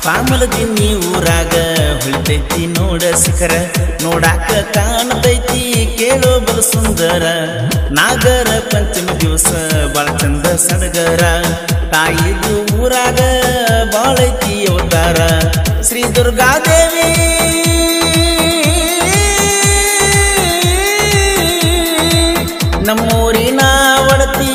ಪಾಮಲದಿನ್ನಿ ಊರಾಗ ಹೊಳಿತೈತಿ ನೋಡ ಶಿಖರ ನೋಡಾಕ ಕಾಣತೈತಿ ಕೇಳೋ ಬಲ ಸುಂದರ ನಾಗರ ಪಂಚಮಿ ದಿವಸ ಬಾಳ ಚಂದ ಸಡಗರ ತಾಯಿದು ಊರಾಗ ಬಾಳೈತಿ ಅವತಾರ ಶ್ರೀ ದುರ್ಗಾದೇವಿ ನಮ್ಮೂರಿನ ಒಡತಿ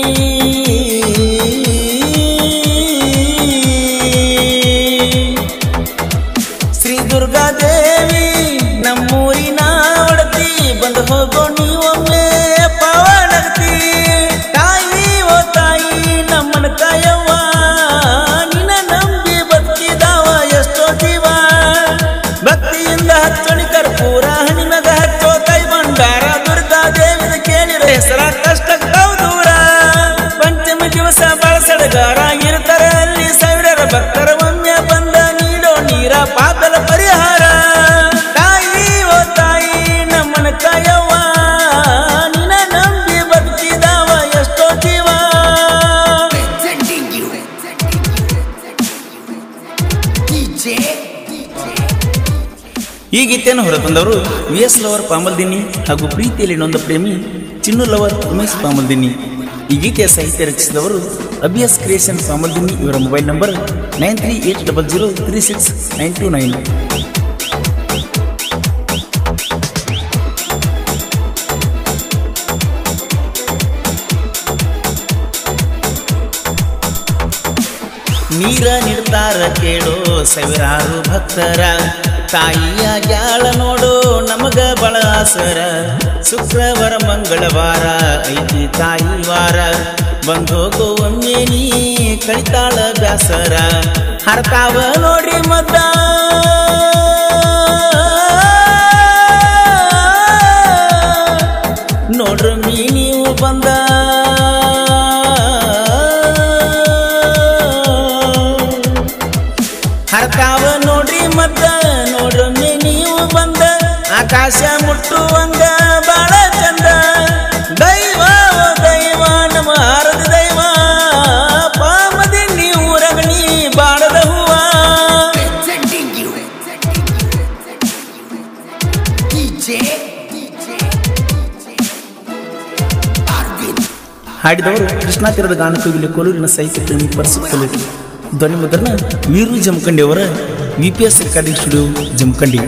ಶ್ರೀ ದುರ್ಗಾದೇವಿ ನಮ್ಮೂರಿನ ಒಡತಿ ಬಂದು ಹೋಗೋ ನೀವೊಮ್ಮೆ ಪಾವನಗತಿ ತಾಯಿ ಓ ತಾಯಿ ನಮ್ಮನ ಕಾಯವ್ವ ನಿನ್ನ ನಂಬಿ ಬದುಕಿದಾವ ಎಷ್ಟೋ ಜೀವ ಭಕ್ತಿಯಿಂದ ಹಚ್ಚಣಿ ಕರ್ಪೂರ ಹಣಿಮಗ ಹಚ್ಚೋ ಕೈ ಬಂಡಾರ ದುರ್ಗಾ ದೇವಿದ ಕೇಳಿದ ಹೆಸರ ಕಷ್ಟ ದೂರ ಪಂಚಮಿ ದಿವಸ ಬಳಸಡಗಾರ ಇರ್ತಾರ ಅಲ್ಲಿ ಸಾವಿರ ಭಕ್ತರ ಒಮ್ಮೆ ಬಂದ ನೀಡೋ ನೀರ ಪಾಪಲ ಪರಿಹಾರ ತಾಯಿ ಓ ತಾಯಿ ನಮ್ಮನ ಕಾಯವ್ವ ನಿನ್ನ ನಂಬಿ ಬದುಕಿದಾವ ಎಷ್ಟೋ ಜೀವ Presenting you. DJ. ಈ ಗೀತೆಯನ್ನು ಹೊರತಂದವರು ವಿ ಎಸ್ ಲವರ್ ಪಾಮಲ್ದಿನಿ ಹಾಗೂ ಪ್ರೀತಿಯಲ್ಲಿ ನೊಂದ ಪ್ರೇಮಿ ಚಿನ್ನು ಲವರ್ ಉಮೇಶ್ ಪಾಮಲ್ದಿನಿ ಈ ಗೀತೆಯ ಸಾಹಿತ್ಯ ರಚಿಸಿದವರು ಅಬಿಯಸ್ ಕ್ರಿಯೇಷನ್ ಪಾಮಲ್ದಿನಿ ಇವರ mobile number nine three eight double zero three six nine two nine ನೀರ ನೀಡ್ತಾರ ಕೇಳೋ ಸಾವಿರಾರು ಭಕ್ತರ ತಾಯಿಯ ಗ್ಯಾಳ ನೋಡೋ ನಮಗ ಬಳ ಆಸರ ಶುಕ್ರವಾರ ಮಂಗಳವಾರ ಐತಿ ತಾಯಿ ವಾರ ಬಂದೋಗೋ ಒಮ್ಮೆ ನೀ ಕಳಿತಾಳ ಬ್ಯಾಸರ ಹರತಾವ ನೋಡ್ರಿ ಮದ್ದ ನೋಡ್ರಿ ಮೀ ನೀವು ಬಂದ ಹರತಾವ ನೋಡ್ರಿ ಮದ್ದ ನೋಡ್ರೊಮ್ಮೆ ನೀವು ಬಂದ ಆಕಾಶ ಮುಟ್ಟುವಂಗ ಬಾಳ ಚಂದ ದೈವ ಓ ದೈವ ನಮ್ಮ ಹಾರದ ದೈವ ಪಾಮದಿ ನೀವು ರಗಣಿ ಬಾಳದ ಹೂವ Presenting you. DJ. Arvind. ಹಾಡಿದವರು Krishna ತೀರದ ಗಾನಕೋಗಿಲೆ ಕೋಲೂರಿನ ಸಾಹಿತ್ಯ ಪ್ರೇಮಿ ಪರಸು ಕೋಲೂರು ಧ್ವನಿ ಮುದ್ರಣ ವೀರು ಜಮಖಂಡಿ ಅವರ V P S recording studio Jamkhandi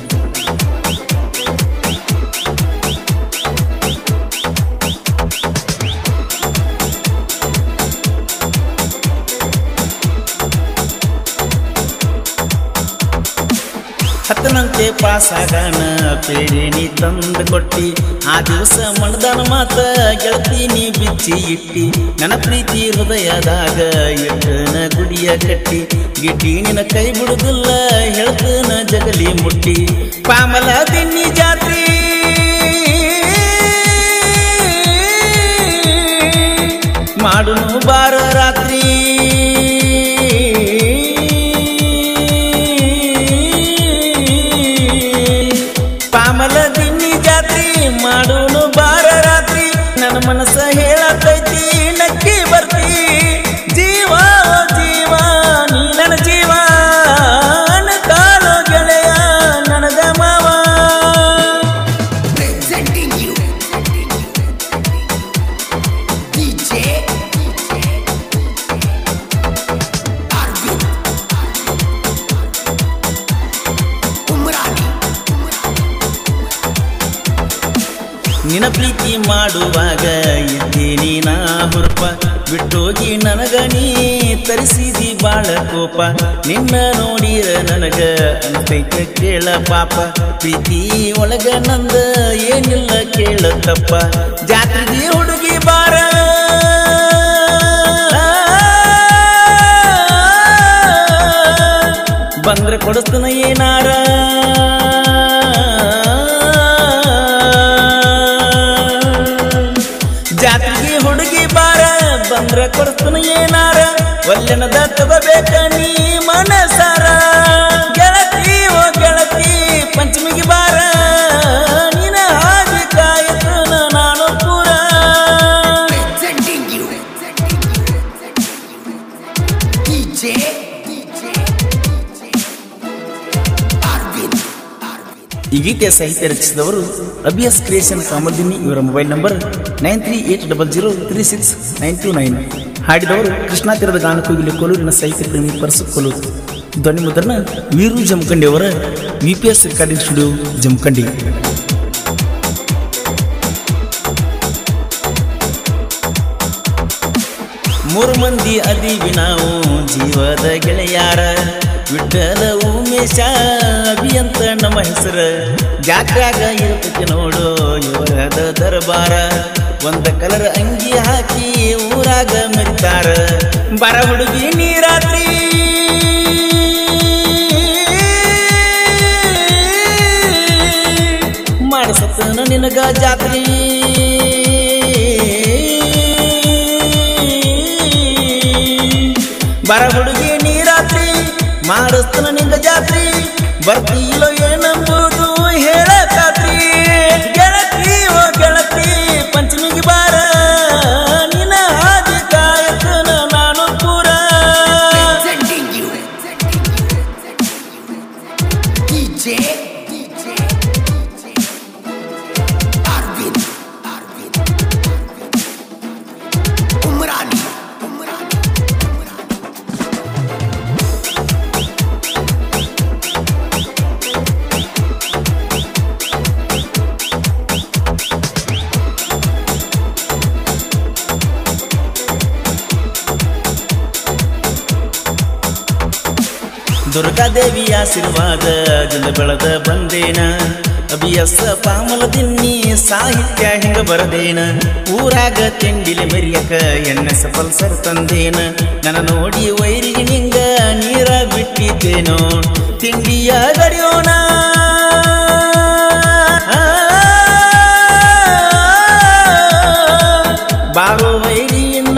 ಹತ್ತನಂತೆ ಪಾಸಾಗಾನ ಪೇರಿನಿ ತಂದು ಕೊಟ್ಟಿ ಆ ದಿವಸ ಮಣದಾನ ಮಾತ ಗೆಳತಿ ನೀ ಬಿಚ್ಚಿ ಇಟ್ಟಿ ನನ್ನ ಪ್ರೀತಿ ಹೃದಯದಾಗ ಎಟ್ಟನ ಗುಡಿಯ ಕಟ್ಟಿ ಗಿಡ್ಡಿ ನಿನ್ನ ಕೈ ಬಿಡುದಿಲ್ಲ ಹೇಳ್ತನ ಜಗಲಿ ಮುಟ್ಟಿ ಪಾಮಲ ದಿನ್ನಿ ಜಾತ್ರಿ ಮಾಡುನು ಬಾರ ರಾತ್ರಿ ಪಾಮಲ ದಿನ್ನಿ ಜಾತ್ರಿ ಮಾಡೋನು ಬಾರ ರಾತ್ರಿ ನನ್ನ ಮನಸ್ಸ ಹೇಳತೈತಿ ನಕ್ಕಿ ಬರ್ತಿ ಜೀವ ಓ ಜೀವ ನೀ ನನ್ನ ಜೀವ ಕಾಳು ಗೆಳೆಯ ನನಗ ಮಾವ Presenting you. DJ. Arvind. Umrani. ನಿನ ಪ್ರೀತಿ ಮಾಡುವಾಗ ಇದ್ದೀನಿ ನಾ ಹುರುಪ ಬಿಟ್ಟೋಗಿ ನನಗ ನೀ ತರಿಸಿದಿ ಬಾಳ ಕೋಪ ನಿನ್ನ ನೋಡಿರ ನನಗ ಅನ್ಸೈತ ಕೇಳ ಪಾಪ ಪ್ರೀತಿ ಒಳಗ ನಂದ ಏನಿಲ್ಲ ಕೇಳ ತಪ್ಪ ಜಾತ್ರೆಗೆ ಹುಡುಗಿ ಬಾರ ಬಂದ್ರೆ ಕೊಡಿಸ್ತನ ಏನಾರ ಜಾತ್ರೆಗೆ ಹುಡುಗಿ ಬಾರ ಬಂದ್ರ ಕೊಡಿಸ್ತನ ಏನಾರ ಒಲ್ಲೆನದ ತಗೋಬೇಕ ನೀ ಮನಸಾರ ಗೆಳತಿ ಓ ಗೆಳತಿ ಪಂಚಮಿಗೆ ಬಾರ ನಿನ ಹಾಗೆ ಕಾಯತನ ನಾನು ಪೂರ Presenting you. DJ. ಈ ಗೀತೆಯ ಸಾಹಿತ್ಯ ರಚಿಸಿದವರು ಅಬಿಯಸ್ ಕ್ರಿಯೇಷನ್ ಕಾಮಲ್ದಿನಿ ಇವರ mobile number nine three eight double zero three six nine two nine ಹಾಡಿದವರು ಕೃಷ್ಣಾ ತೀರದ ಗಾನಕೋಗಿಲೆ ಕೊಲೂರಿನ ಸಾಹಿತ್ಯ ಪ್ರೇಮಿ ಪರಸು ಕೊಲೂರು ಧ್ವನಿ ಮುದ್ರಣ ವೀರು ಜಮಖಂಡಿ ಅವರ V P S recording studio Jamkhandi ಮೂರು ಮಂದಿ ಅದೀವಿ ನಾವು ಜೀವದ ಗೆಳೆಯಾರ ವಿಠಲ ಉಮೇಶ ಅಭಿ ಅಂತ ನಮ್ಮ ಹೆಸರ ಜಾತ್ರ್ಯಾಗ ಇರ್ತೈತಿ ನೋಡು ಇವರದ ದರ್ಬಾರ ಒಂದ ಕಲರ್ ಅಂಗಿ ಹಾಕಿ ಊರಾಗ ಮೆರಿತಾರ ಬರ ಹುಡುಗಿ ನೀರಾತ್ರಿ ಮಾಡಿಸತನ ನಿನಗ ಜಾತ್ರಿ ಬರ ಹುಡುಗಿ ನೀರಾತ್ರಿ ಮಾಡಿಸ್ತನ ನಿಂಗ ಜಾತ್ರಿ ಬರ್ತೀಲೋ ಏನಂಬುದು ಹೇಳಕಾತ್ರಿ ಗೆಳತಿ ಓ ಗೆಳತಿ ಪಂಚಮಿಗೆ ಬಾರ ನಿನ ಹಾದಿ ಕಾಯಕನ ನಾನು ಪೂರ Presenting you. DJ. DJ. Arvind. Arvind. Umrani. Umrani. Durgadevi ಆಶೀರ್ವಾದ ಜನ ಬೆಳೆದ ಬಂದೇನ ಅಭಿಯಸ ಪಾಮಲ ದಿನ್ನಿ ಸಾಹಿತ್ಯ ಹಿಂಗ ಬರದೇನ ಊರಾಗ ತಿಂಡಿಲಿ ಮೆರಿಯಕ ಎಣ್ಣೆಸ ಪಲ್ಸರ್ ತಂದೇನ ನನ್ನ ನೋಡಿ ವೈರಿಗೆ ನಿಂಗ ನೀರ ಬಿಟ್ಟಿದ್ದೇನೋ ತಿಂಡಿಯ ಗಡಿಯೋಣ ಬಾರೋ ವೈರಿಯನ್ನ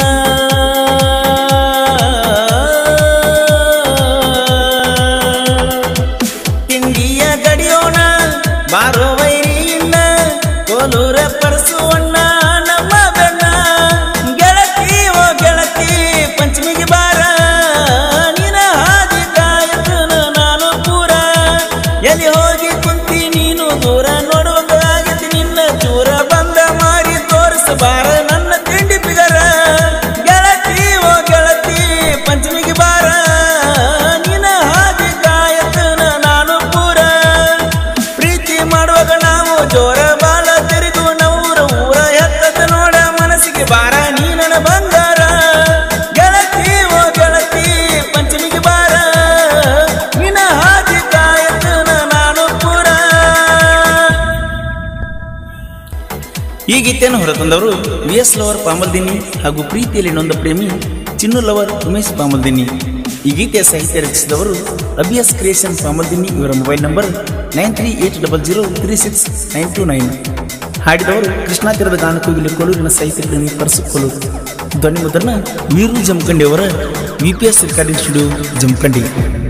ತಿಂಡಿಯ ಗಡಿಯೋಣ ಬಾರೋ ವೈರಿಯನ್ನ ಕೋಲೂರ ಪರಸುವಣ್ಣ ನಮ್ಮ ಬೆಣ್ಣ ಗೆಳತಿ ಓ ಗೆಳತಿ ಪಂಚಮಿಗೆ ಬಾರ ನಿನ ಹಾದಿ ಕಾಯತನ ನಾನು ಪೂರ ಎಲ್ಲಿ ಹೋಗಿ ಕುಂತಿ ನೀನು ದೂರ ನೋಡುವಂಗಾಗತಿ ನಿನ್ನ ಚೂರ ಬಂದ ಮಾರಿ ತೋರಿಸಬಾರ ನನ್ನ ತಿಂಡಿ ಬಿಗರ ಗೆಳತಿ ಓ ಗೆಳತಿ ಪಂಚಮಿಗೆ ಬಾರ ನಿನ ಹಾದಿ ಕಾಯತನ ನಾನು ಪೂರ ಪ್ರೀತಿ ಮಾಡುವಾಗ ನಾವು ಜೋರ ಬಾಲ ತಿರುಗು ನೂರ ಊರ ಎತ್ತದ ನೋಡ ಮನಸ್ಸಿಗೆ ಬಾರ ನೀ ನನ್ನ ಬಂಗಾರ ಗೆಳತಿ ಓ ಗೆಳತಿ ಪಂಚಮಿಗೆ ಬಾರ ನಿನ ಹಾದಿ ಕಾಯತನ ನಾನು ಪೂರ ಈ ಗೀತೆಯನ್ನು ಹೊರತಂದವರು ವಿ ಎಸ್ ಲವರ್ ಪಾಮಲ್ದಿನಿ ಹಾಗೂ ಪ್ರೀತಿಯಲ್ಲಿ ನೊಂದ ಪ್ರೇಮಿ ಚಿನ್ನು ಲವರ್ ಉಮೇಶ್ ಪಾಮಲ್ದಿನಿ ಈ ಗೀತೆಯ ಸಾಹಿತ್ಯ ರಚಿಸಿದವರು ಅಬಿಯಸ್ ಕ್ರಿಯೇಷನ್ ಪಾಮಲ್ದಿನಿ ಇವರ mobile number nine three eight double zero three six nine two nine ಹಾಡಿದವರು ಕೃಷ್ಣಾ ತೀರದ ಗಾನಕೋಗಿಲೆ ಕೊಲೂರಿನ ಸಾಹಿತ್ಯ ಪ್ರೇಮಿ ಪರಸು ಕೊಲೂರು ಧ್ವನಿ ಮುದ್ರಣ ವೀರು ಜಮಖಂಡಿ ಅವರ V P S recording studio Jamkhandi